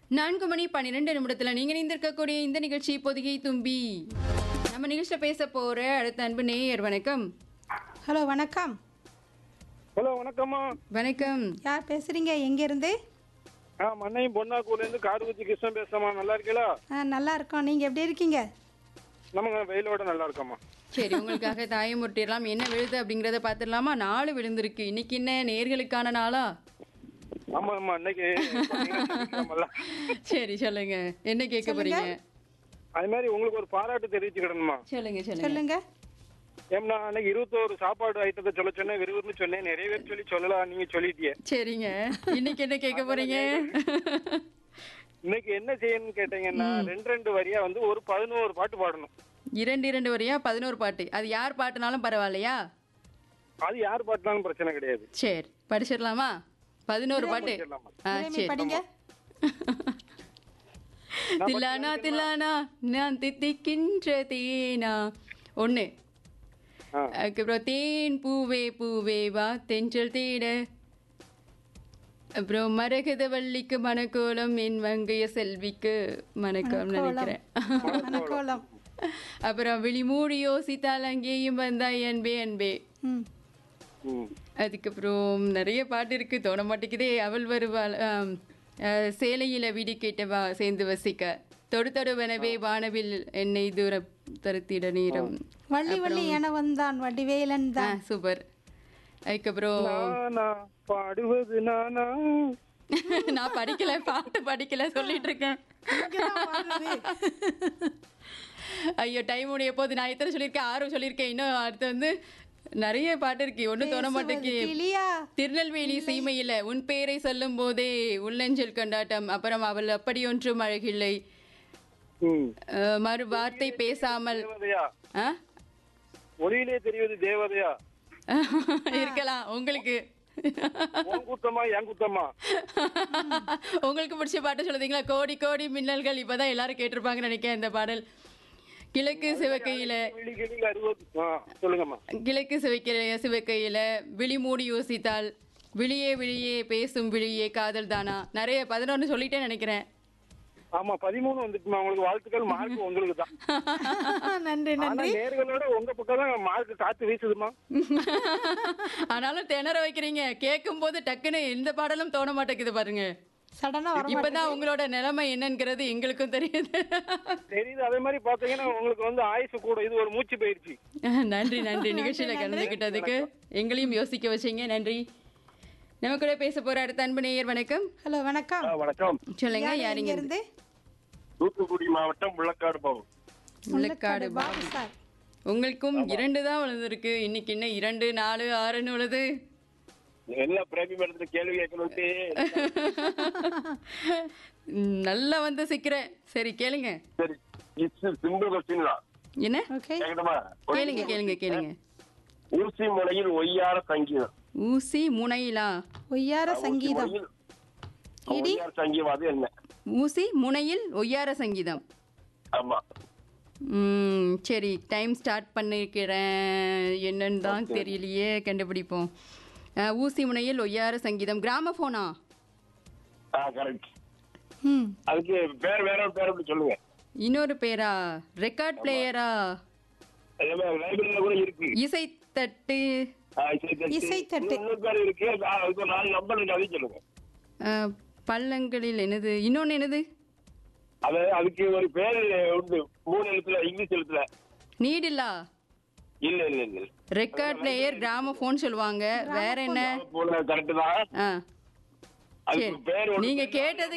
நான்கு மணி பன்னிரெண்டு நிமிடத்துல நீங்க இணைந்திருக்கக்கூடிய இந்த நிகழ்ச்சி பொதிகை தும்பி நம்ம நிகழ்ச்சியில பேச போற அடுத்த அன்பு நேயர் வணக்கம் ஹலோ வணக்கம் ஹலோ வணக்கம்மா வணக்கம் யார் பேசுறீங்க எங்கேருந்து ஆ மண்ணையும் பொன்னாக்கூர்லேருந்து காடுகுச்சி கிருஷ்ணன் பேசுறமா நல்லா இருக்கீங்களா ஆ நல்லா இருக்கோம் நீங்கள் எப்படி இருக்கீங்க நமக்கு வெயிலோட நல்லா இருக்கம்மா சரி உங்களுக்காக தாயை முட்டிடலாம் என்ன விழுது அப்படிங்கறத பாத்துடலாமா நாலு விழுந்திருக்கு இன்னைக்கு என்ன நேர்களுக்கான நாளா ஆமா ஆமா இன்னைக்கு பாத்தீங்கன்னா சனிக்கிழமைல்ல. சரி சொல்லுங்க என்ன கேட்க போறீங்க அது மாதிரி உங்களுக்கு ஒரு பாராட்டு தெரிவிச்சுக்கிடணுமா சொல்லுங்க சொல்லுங்க சொல்லுங்க ஏம்னா அன்னைக்கு இருபத்தோரு சாப்பாடு ஐட்டத்தை சொல்ல சொன்னேன் விறுவிறுன்னு சொன்னேன் நிறைய பேர் சொல்லி சொல்லலாம் நீங்க சொல்லிட்டியே சரிங்க இன்னைக்கு என்ன கேட்க போறீங்க இன்னைக்கு என்ன செய்யணும்னு கேட்டீங்கன்னா ரெண்டு ரெண்டு வரியா வந்து ஒரு பதினோரு பாட்டு பாடணும் இரண்டு இரண்டு வரையா பதினோரு பாட்டு அது யார் பாட்டுனாலும் பரவாயில்லையா அது யார் பாட்டுனாலும் பிரச்சனை கிடையாது சரி படிச்சிடலாமா பதினோரு பாட்டு படிச்சிடலாமா? ஆ இறைமை சரி படிங்க தில்லானா தில்லானா நான் தித்திக்கின்ற தேனா ஒண்ணு ஆ. அதுக்கப்புறம் தேன் பூவே பூவே வா தென்றல் தேட அப்புறம் மரகத வள்ளிக்கு மணக்கோலம் என் வங்கைய செல்விக்கு மணக்கம் நினைக்கிறேன் மணக்கோலம் அப்புறம் விழிமூடி யோசித்தால் அங்கேயும் வந்தாய் அன்பே அன்பே ம் ம். அதுக்கப்புறம் நிறைய பாட்டு இருக்கு தோண மாட்டேங்குதே அவள் வருவாள் ஆம், அஹ், சேலையில வீடு கேட்டவா சேர்ந்து வசிக்க தொடு தொடுவனவே வானவில் என்னை தூர தருத்திட நேரம் வள்ளி வள்ளி என வந்தான் வடிவேலன் ஆ தான் சூப்பர் அதுக்கப்புறம் நானா பாடுவது நானா நான் படிக்கல பாட்டு படிக்கல சொல்லிட்டு இருக்கேன் ஐயோ டைம் உடைய போது நான் எத்தனை சொல்லியிருக்கேன் ஆறு சொல்லியிருக்கேன் இன்னும் அடுத்து வந்து நிறைய பாட்டு இருக்கு ஒன்றும் தோண மாட்டேங்குது கிளியா திருநெல்வேலி சீமையில உன் பேரை சொல்லும் போதே உள்ளஞ்சல் கொண்டாட்டம் அப்புறம் அவள் அப்படி ஒன்றும் அழகில்லை ம். அஹ், மறு வார்த்தை பேசாமல் தேவதையா ஆ? ஒளியிலே தெரிவது தேவதையா இருக்கலாம் உங்களுக்கு உன் குத்தமா என் குத்தமா உங்களுக்கு பிடிச்ச பாட்டு சொல்லுதீங்களா கோடி கோடி மின்னல்கள் இப்பதான் எல்லாரும் கேட்டிருப்பாங்கன்னு நினைக்கிறேன் இந்த பாடல் கிழக்கு சிவக்கையில கிளி கிளியில் அறுபது ஆ, சொல்லுங்கம்மா கிழக்கு சிவக்கையில சிவக்கையில விழி மூடி யோசித்தால் விழியே விழியே பேசும் விழியே காதல் தானா நிறைய பதினொன்னு சொல்லிட்டே நினைக்கிறேன் ஆமா பதிமூணு வந்துட்டுமா உங்களுக்கு வாழ்த்துக்கள் மார்க் உங்களுக்கு தான் நன்றி ஆனா நன்றி நேர்களோட உங்க பக்கம் தான் மார்க் காத்து வீசுதுமா ஆனாலும் திணற வைக்கிறீங்க கேட்கும் போது டக்குன்னு எந்த பாடலும் தோண மாட்டேங்குது பாருங்க சடனா வர இப்பதான் உங்களோட நிலைமை என்னங்கிறது எங்களுக்கும் தெரியுது தெரியுது அதே மாதிரி பாத்தீங்கன்னா உங்களுக்கு வந்து ஆயுசு கூட இது ஒரு மூச்சு பயிற்சி நன்றி நன்றி நிகழ்ச்சியில கலந்துகிட்டதுக்கு எங்களையும் யோசிக்க வச்சீங்க நன்றி நம்ம கூட பேச போற அடுத்த அன்பு நேயர் வணக்கம் ஹலோ வணக்கம் வணக்கம் சொல்லுங்க யார் யாருங்க இருந்து தூத்துக்குடி மாவட்டம் முள்ளக்காடு பாவம் முள்ளக்காடு பாபு சார் உங்களுக்கும் இரண்டு தான் விழுந்திருக்கு இன்னைக்கு என்ன இரண்டு நாலு ஆறுன்னு விழுது என்ன பிரேமி மேடத்துல கேள்வி கேட்கணும்ட்டு ம், நல்லா வந்து சிக்கிறேன் சரி கேளுங்க சரி இட்ஸ் சிம்பிள் கொஸ்டின் தான் என்ன ஓகே கேட்கணுமா கேளுங்க கேளுங்க கேளுங்க ஊசி முனையில் ஒய்யார சங்கீதம் ஊசி முனையிலா ஒய்யார சங்கீதம் முனையில் இடி ஒய்யார சங்கீதம் அது என்ன ஊசி முனையில் ஒய்யார சங்கீதம் ஆமா ம், சரி டைம் ஸ்டார்ட் பண்ணிக்கிறேன் என்னன்னு தான் தெரியலையே கண்டுபிடிப்போம் அஹ், ஊசி முனையில் ஒய்யார சங்கீதம் கிராமபோனா ஆ கரெக்ட் ம் அதுக்கு பேர் வேற ஒரு பேர் அப்படி சொல்லுங்க இன்னொரு பேரா ரெக்கார்ட் பிளேயரா லைப்ரரியில கூட இருக்கு இசைத்தட்டு ஆ, இசைத்தட்டு. இசைத்தட்டு. இன்னொரு பேர் இருக்கு ஆ, அதுக்கு ஒரு நாலு நம்பர் இருக்கு அதையும் சொல்லுங்க அஹ், பள்ளங்களில் என்னது இன்னொன்று என்னது அது அதுக்கு ஒரு பேர் உண்டு மூணு எழுத்துல இங்கிலீஷ் எழுத்துல நீடில்லா இல்ல இல்ல இல்ல ரெக்கார்ட் பிளேயர் கிராமபோன் சொல்லுவாங்க வேற என்ன கரெக்ட் தான் ஆ அதுக்கு சரி பேர் ஒண்ணு நீங்க கேட்டது